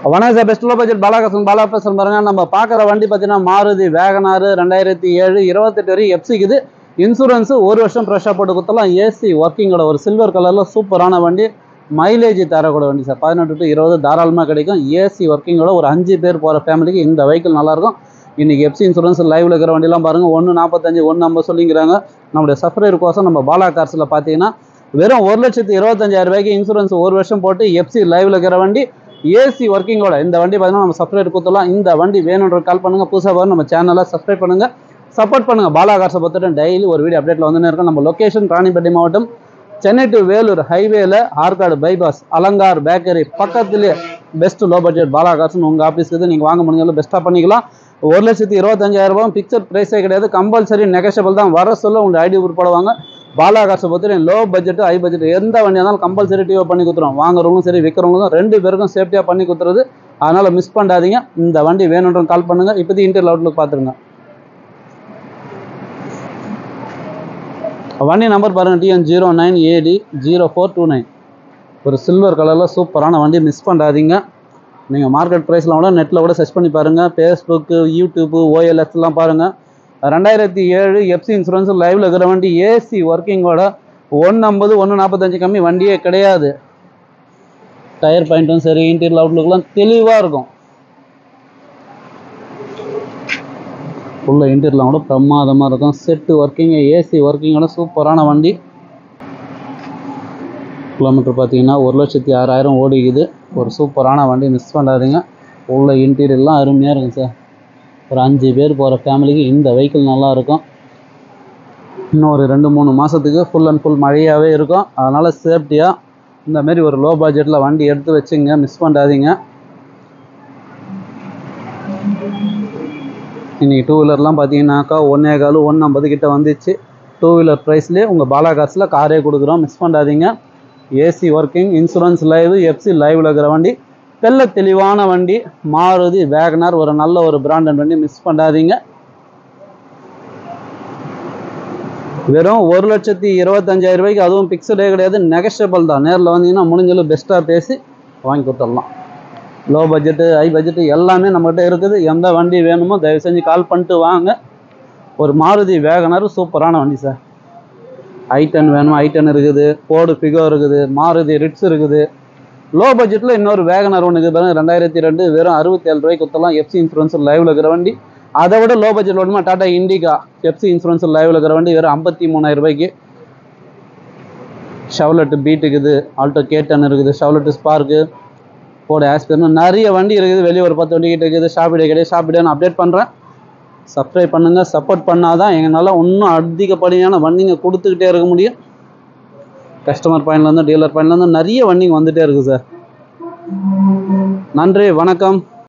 வணக்கம் sir best low budget Balakasan Bala பேசுகிறேன் பாருங்க நம்ம பார்க்குற வண்டி பார்த்தீங்கன்னா மாருதி வேகனார் ரெண்டாயிரத்தி ஏழு இருபத்தெட்டு வரைக்கும் எஃப்சிக்குது இன்சூரன்ஸு ஒரு வருஷம் ஃப்ரெஷ்ஷாக போட்டு கொடுத்தலாம் ஏசி ஒர்க்கிங்கோட ஒரு சில்வர் கலரில் சூப்பரான வண்டி மைலேஜ் தரக்கூடிய வண்டி சார் பதினெட்டு டு இருபது தாராளமாக கிடைக்கும் ஏசி ஒர்க்கிங்கோட ஒரு அஞ்சு பேர் போகிற ஃபேமிலிக்கு இந்த வெஹிக்கிள் நல்லாயிருக்கும் இன்றைக்கி எஃப்சி இன்சூரன்ஸ் லைவ்ல இருக்கிற வண்டிலாம் பாருங்கள் ஒன்று நாற்பத்தஞ்சு ஒன்று ஐம்பது சொல்லிங்கிறாங்க நம்முடைய சஃப்ரேர் கோசம் நம்ம பாலா கார்ஸில் பார்த்தீங்கன்னா வெறும் ஒரு லட்சத்தி இருபத்தஞ்சாயிரம் ரூபாய்க்கு இன்சூரன்ஸ் ஒரு வருஷம் போட்டு எஃப்சி லைவ்ல இருக்கிற வண்டி ஏசி ஒர்க்கிங்கோட இந்த வண்டி பார்த்தீங்கன்னா நம்ம சப்ஸ்கிரைப் கொடுத்துடலாம் இந்த வண்டி வேணுன்ற கால் பண்ணுங்கள் புதுசாக பாருங்க நம்ம சேனலை சப்ஸ்கிரைப் பண்ணுங்கள் சப்போர்ட் பண்ணுங்கள் பாலா கார்ஸை பொறுத்தவரை டெய்லி ஒரு வீடியோ அப்டேட்டில் வந்துன்னு இருக்கோம் நம்ம லொக்கேஷன் ராணிப்பேட்டை மாவட்டம் சென்னை டு வேலூர் ஹைவேல ஆற்காடு பைபாஸ் அலங்கார் பேக்கரி பக்கத்துலேயே பெஸ்ட் லோ பட்ஜெட் பாலா கார்ஸ்னு உங்கள் ஆஃபீஸ்க்கு நீங்கள் வாங்க முடிஞ்சாலும் பெஸ்ட்டாக பண்ணிக்கலாம் ஒரு லட்சத்தி இருபத்தஞ்சாயிரம் ரூபாய் பிக்சர் ப்ரைஸே கிடையாது கம்பல்சரி நெகஷபிள் தான் வர சொல்ல உங்கள் ஐடி உட்படுவாங்க பாலா காசை பொறுத்தவரை லோ பட்ஜெட் ஹை பட்ஜெட் எந்த வண்டியாக இருந்தாலும் கம்பல்சரி டிஓ பண்ணி கொடுத்துருவோம் வாங்குறவங்களும் சரி விற்கிறவங்களும் ரெண்டு பேருக்கும் சேஃப்டியாக பண்ணி கொடுத்துறது அதனால் மிஸ் பண்ணாதீங்க இந்த வண்டி வேணுன்றவங்க கால் பண்ணுங்கள் இப்போதி இன்டர்வியூ அவுட்லுக் பார்த்துருங்க வண்டி நம்பர் பாருங்கள் TN zero nine AD zero four two nine ஒரு சில்வர் கலரில் சூப்பரான வண்டி மிஸ் பண்ணாதீங்க நீங்கள் மார்க்கெட் ப்ரைஸில் கூட நெட்டில் கூட சர்ச் பண்ணி பாருங்கள் ஃபேஸ்புக்கு யூடியூப்பு ஓஎல்எக்ஸ்லாம் பாருங்கள் ரெண்டாயிரத்தி ஏழு எஃப்சி இன்சூரன்ஸ் லைவில் இருக்கிற வண்டி ஏசி ஒர்க்கிங்கோட ஒன்று ஐம்பது ஒன்று நாற்பத்தஞ்சு கம்மி வண்டியே கிடையாது டயர் பாயிண்ட்டும் சரி இன்டீரியல் அவுட்லுக்லாம் தெளிவாக இருக்கும் உள்ள இன்டீரியர்லாம் கூட பிரமாதமாக இருக்கும் செட்டு ஒர்க்கிங் ஏசி ஒர்க்கிங்கோட சூப்பரான வண்டி கிலோமீட்டர் பார்த்தீங்கன்னா ஒரு லட்சத்தி ஆறாயிரம் ஓடிக்குது ஒரு சூப்பரான வண்டி மிஸ் பண்ணாதீங்க உள்ள இன்டீரியர்லாம் அருமையாக இருக்கும் சார் ஒரு அஞ்சு பேர் போகிற ஃபேமிலிக்கு இந்த வெஹிக்கிள் நல்லா இருக்கும் இன்னும் ஒரு ரெண்டு மூணு மாதத்துக்கு ஃபுல் அண்ட் ஃபுல் மழையாகவே இருக்கும் அதனால் சேஃப்டியாக இந்த மாதிரி ஒரு லோ பட்ஜெட்டில் வண்டி எடுத்து வச்சுங்க மிஸ் பண்ணாதீங்க இன்றைக்கி டூ வீலர்லாம் பார்த்தீங்கன்னாக்கா ஒன்றே கால் ஒன்று ஐம்பது கிட்ட வந்துச்சு டூ வீலர் ப்ரைஸ்லேயே உங்கள் பாலா காசில் காரே கொடுக்குறோம் மிஸ் பண்ணாதீங்க AC working insurance live FC லைவில் இருக்கிற வண்டி தெல்ல தெளிவான வண்டி மாருதி வேகனார் ஒரு நல்ல ஒரு பிராண்டட் வண்டி மிஸ் பண்ணாதீங்க வெறும் ஒரு லட்சத்தி இருபத்தஞ்சாயிரம் ரூபாய்க்கு அதுவும் பிக்சடே கிடையாது நெகஷபிள் தான் நேரில் வந்தீங்கன்னா முடிஞ்சளவு பெஸ்ட்டாக பேசி வாங்கி கொடுத்துடலாம் லோ பட்ஜெட்டு ஹை பட்ஜெட்டு எல்லாமே நம்மகிட்ட இருக்குது எந்த வண்டி வேணுமோ தயவு செஞ்சு கால் பண்ணிட்டு வாங்க ஒரு மாருதி வேகனர் சூப்பரான வண்டி சார் ஐ டென் வேணும் ஐ டென் இருக்குது போர்டு ஃபிகோ இருக்குது மாருதி ரிட்ஸ் இருக்குது லோ பட்ஜெட்டில் இன்னொரு வேகனர் ஒன்று இருக்குது பாருங்க ரெண்டாயிரத்தி ரெண்டு வெறும் அறுபத்தி ஏழு ரூபாய்க்கு கொடுத்தலாம் எஃப்சி இன்சூரன்ஸ் லைவில் இருக்கிற வண்டி அதை விட லோ பட்ஜெட் வேணுமா டாடா இண்டிகா எஃப்சி இன்சூரன்ஸ் லைவில் இருக்கிற வண்டி வெறும் ஐம்பத்தி மூணாயிரம் ரூபாய்க்கு ஷவலெட்டு பீட் இருக்குது ஆல்டோ கேட்டன் இருக்குது ஷவலெட்டு ஸ்பார்க்கு போட ஆஸ்பிர்னு நிறைய வண்டி இருக்குது வெளியே ஒரு பத்து வண்டி கிட்ட இருக்குது ஷாப்பிடே கிடையாது ஷாப்பிடே நான் அப்டேட் பண்ணுறேன் சப்ஸ்கிரைப் பண்ணுங்கள் சப்போர்ட் பண்ணாதான் எங்களால் இன்னும் அதிகப்படியான வண்டிங்க கொடுத்துக்கிட்டே இருக்க முடியும் கஸ்டமர் பாயிண்ட்லேருந்து டீலர் பாயிண்ட்லேருந்து நிறைய வண்டிங்க வந்துகிட்டே இருக்குது சார் நன்றி வணக்கம்